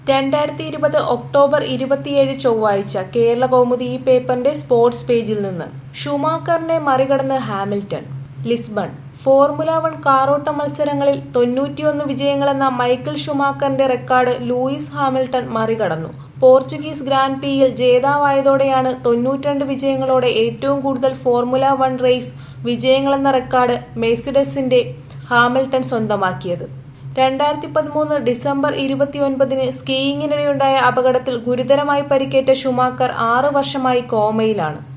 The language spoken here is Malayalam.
രണ്ടായിരത്തി ഇരുപത് ഒക്ടോബർ ഇരുപത്തിയേഴ് ചൊവ്വാഴ്ച കേരള കൗമുദി ഈ പേപ്പറിന്റെ സ്പോർട്സ് പേജിൽ നിന്ന് ഷുമാക്കറിനെ മറികടന്ന് ഹാമിൽട്ടൺ ലിസ്ബൺ ഫോർമുല വൺ കാറോട്ട മത്സരങ്ങളിൽ തൊണ്ണൂറ്റിയൊന്ന് വിജയങ്ങളെന്ന മൈക്കിൾ ഷുമാക്കറിന്റെ റെക്കോർഡ് ലൂയിസ് ഹാമിൽട്ടൺ മറികടന്നു പോർച്ചുഗീസ് ഗ്രാൻഡ് പിയിൽ ജേതാവായതോടെയാണ് തൊണ്ണൂറ്റിരണ്ട് വിജയങ്ങളോടെ ഏറ്റവും കൂടുതൽ ഫോർമുല വൺ റേസ് വിജയങ്ങളെന്ന റെക്കോർഡ് മെഴ്സിഡസിന്റെ ഹാമിൽട്ടൺ സ്വന്തമാക്കിയത് രണ്ടായിരത്തി പതിമൂന്ന് ഡിസംബർ ഇരുപത്തിയൊൻപതിന് സ്കീയിങ്ങിനിടെയുണ്ടായ അപകടത്തിൽ ഗുരുതരമായി പരിക്കേറ്റ ഷുമാക്കർ ആറു വർഷമായി കോമയിലാണ്